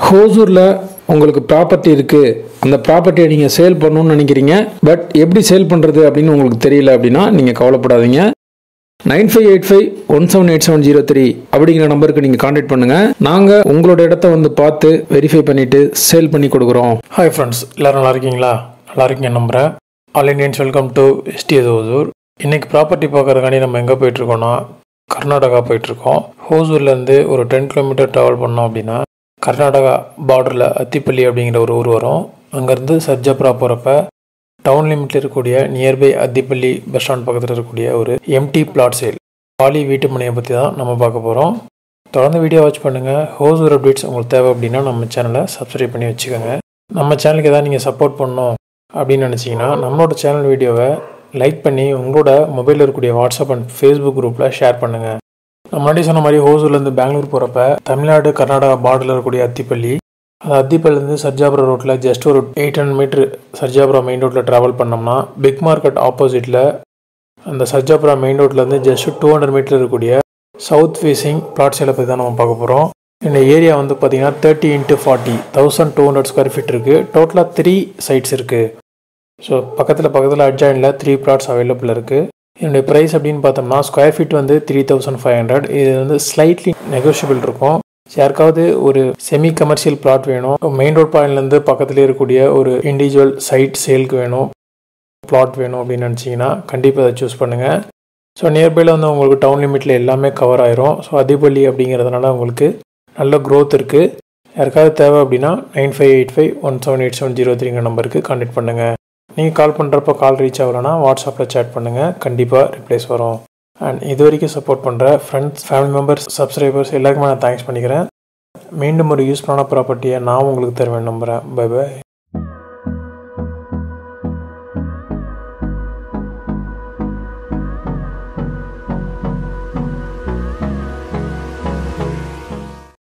ஹோசூரில் உங்களுக்கு ப்ராப்பர்ட்டி இருக்குது அந்த ப்ராப்பர்ட்டியை நீங்கள் சேல் பண்ணணும்னு நினைக்கிறீங்க பட் எப்படி சேல் பண்ணுறது அப்படின்னு உங்களுக்கு தெரியல அப்படின்னா நீங்கள் கவலைப்படாதீங்க nine five eight five one seven eight seven zero three அப்படிங்கிற நம்பருக்கு நீங்கள் காண்டாக்ட் பண்ணுங்கள் நாங்கள் உங்களோட இடத்த வந்து பார்த்து வெரிஃபை பண்ணிவிட்டு சேல் பண்ணி கொடுக்குறோம் ஹாய் ஃப்ரெண்ட்ஸ் எல்லோரும் நல்லா இருக்கீங்களா நல்லா இருக்கீங்க நம்புகிறேன் all Indians welcome to STS Hosur இன்றைக்கி ப்ராப்பர்ட்டி பார்க்குறதுக்காண்டி நம்ம எங்கே போயிட்டுருக்கோம்னா கர்நாடகா போயிட்டுருக்கோம் ஹோசூர்லேருந்து ஒரு டென் கிலோமீட்டர் ட்ராவல் பண்ணோம் அப்படின்னா கர்நாடகா பார்டரில் அத்திப்பள்ளி அப்படிங்கிற ஒரு ஊர் வரும் அங்கேருந்து சர்ஜாபுரா போகிறப்ப டவுன் லிமிட்டில் இருக்கக்கூடிய நியர்பை அத்திப்பள்ளி பஸ் ஸ்டாண்ட் பக்கத்தில் இருக்கக்கூடிய ஒரு எம்டி பிளாட் சேல் காலி வீட்டு மனையை பற்றி தான் நம்ம பார்க்க போகிறோம் தொடர்ந்து வீடியோ வாட்ச் பண்ணுங்கள் ஹோசூர் அப்டேட்ஸ் உங்களுக்கு தேவை அப்படின்னா நம்ம சேனலை சப்ஸ்கிரைப் பண்ணி வச்சுக்கோங்க நம்ம சேனலுக்கு ஏதாவது நீங்கள் சப்போர்ட் பண்ணணும் அப்படின்னு நினச்சிங்கன்னா நம்மளோட சேனல் வீடியோவை லைக் பண்ணி உங்களோட மொபைலில் இருக்கக்கூடிய வாட்ஸ்அப் அண்ட் ஃபேஸ்புக் குரூப்பில் ஷேர் பண்ணுங்கள் நான் முன்னாடி சொன்ன மாதிரி ஹோசூர்லேருந்து பெங்களூர் போகிறப்ப தமிழ்நாடு கர்நாடகா பார்டரில் இருக்கக்கூடிய அத்திப்பள்ளி அந்த அத்திப்பள்ளிலேருந்து சர்ஜாபுரம் ரோட்டில் ஜஸ்ட் ஒரு eight hundred metre Sarjapuram main ரோட்டில் ட்ராவல் பண்ணோம்னா பிக் மார்க்கெட் ஆப்போசிட்டில் அந்த சர்ஜாபுரா மெயின் ரோட்லேருந்து ஜஸ்ட் டூ ஹண்ட்ரட் மீட்டர் இருக்கக்கூடிய சவுத் ஃபேஸிங் பிளாட் சேலை பற்றி தான் நம்ம பார்க்க போகிறோம் இந்த ஏரியா வந்து பார்த்தீங்கன்னா thirty into forty thousand two hundred square feet இருக்குது டோட்டலாக த்ரீ சைட்ஸ் இருக்குது ஸோ பக்கத்தில் பக்கத்தில் அட்ஜாயினில் த்ரீ பிளாட்ஸ் அவைலபிள் இருக்குது இதனுடைய ப்ரைஸ் அப்படின்னு பார்த்தோம்னா ஸ்கொயர் ஃபீட் வந்து த்ரீ தௌசண்ட் ஃபைவ் ஹண்ட்ரட் இது வந்து ஸ்லைட்லி நெகோஷியபிள் இருக்கும் யாருக்காவது ஒரு செமி கமர்ஷியல் பிளாட் வேணும் மெயின் ரோட் பாயிண்ட்லேருந்து பக்கத்துலேயே இருக்கக்கூடிய ஒரு இண்டிவிஜுவல் சைட் சேலுக்கு வேணும் பிளாட் வேணும் அப்படின்னு நினச்சிங்கன்னா கண்டிப்பாக அதை சூஸ் பண்ணுங்கள் ஸோ நியர்பையில் வந்து உங்களுக்கு டவுன் லிமிட்டில் எல்லாமே கவர் ஆயிரும் ஸோ அதிபள்ளி அப்படிங்கிறதுனால உங்களுக்கு நல்ல க்ரோத் இருக்குது யாருக்காவது தேவை அப்படின்னா nine five eight five one seven eight seven zero த்ரீங்கிற நம்பருக்கு கான்டாக்ட் பண்ணுங்கள் நீங்கள் கால் பண்ணுறப்ப கால் ரீச் ஆகலைன்னா வாட்ஸ்அப்பில் சேட் பண்ணுங்கள் கண்டிப்பாக ரிப்ளைஸ் வரும் அண்ட் இது வரைக்கும் சப்போர்ட் பண்ணுற ஃப்ரெண்ட்ஸ் ஃபேமிலி மெம்பர்ஸ் சப்ஸ்கிரைபர்ஸ் எல்லாருக்குமே நான் தேங்க்ஸ் பண்ணிக்கிறேன் மீண்டும் ஒரு யூஸ்ஃபுல்லான ப்ராப்பர்ட்டியை நான் உங்களுக்கு தருவேன் நம்புகிறேன் பை பை